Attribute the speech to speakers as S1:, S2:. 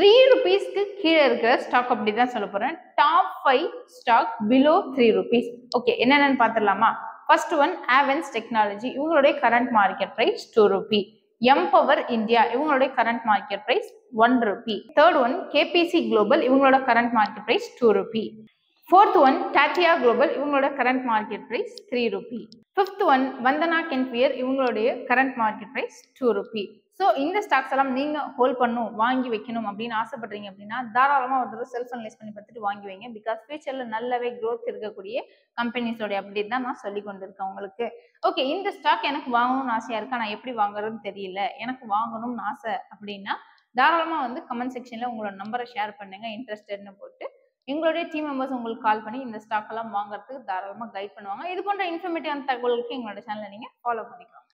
S1: three ருபீஸ்க்கு கீழே இருக்கிற ஸ்டாக் அப்படி தான் சொல்ல போறேன் top five stock below three rupees okay என்னென்னு பார்த்துடலாமா ஃபர்ஸ்ட் ஒன் ஆவென்ஸ் டெக்னாலஜி இவங்களுடைய current market price two rupee Empower India இவங்களுடைய current market price one rupee third one KBC global இவங்களோட current market price two rupee fourth one Tatia global இவங்களோட current market price three rupee fifth one Vandana கென்பியர் இவங்களுடைய current market price two rupee so இந்த stocks எல்லாம் நீங்க hold பண்ணும் வாங்கி வைக்கணும் அப்படின்னு ஆசைப்படுறீங்க அப்படின்னா தாராளமா ஒரு தடவை செல்ஃப் அனலைஸ் பண்ணி பார்த்துட்டு வாங்கி வைங்க பிகாஸ் ஃபியூச்சர்ல நல்லாவே growth இருக்கக்கூடிய கம்பெனிஸோட அப்டேட் தான் நான் சொல்லி கொண்டிருக்கேன் உங்களுக்கு ஓகே இந்த ஸ்டாக் எனக்கு வாங்கணும்னு ஆசையா இருக்கா நான் எப்படி வாங்குறதுன்னு தெரியல எனக்கு வாங்கணும்னு ஆசை அப்படின்னா தாராளமா வந்து கமெண்ட் செக்ஷன்ல உங்களோட நம்பரை ஷேர் பண்ணுங்க இன்ட்ரெஸ்டட்னு போட்டு எங்களுடைய டீம் மெம்பர்ஸ் உங்களுக்கு கால் பண்ணி இந்த ஸ்டாக் எல்லாம் வாங்குறதுக்கு தாராளமா கைட் பண்ணுவாங்க இது போன்ற இன்ஃபர்மேட்டிவான தகவலுக்கு எங்களோட சேனலை நீங்க ஃபாலோ பண்ணிக்கலாம்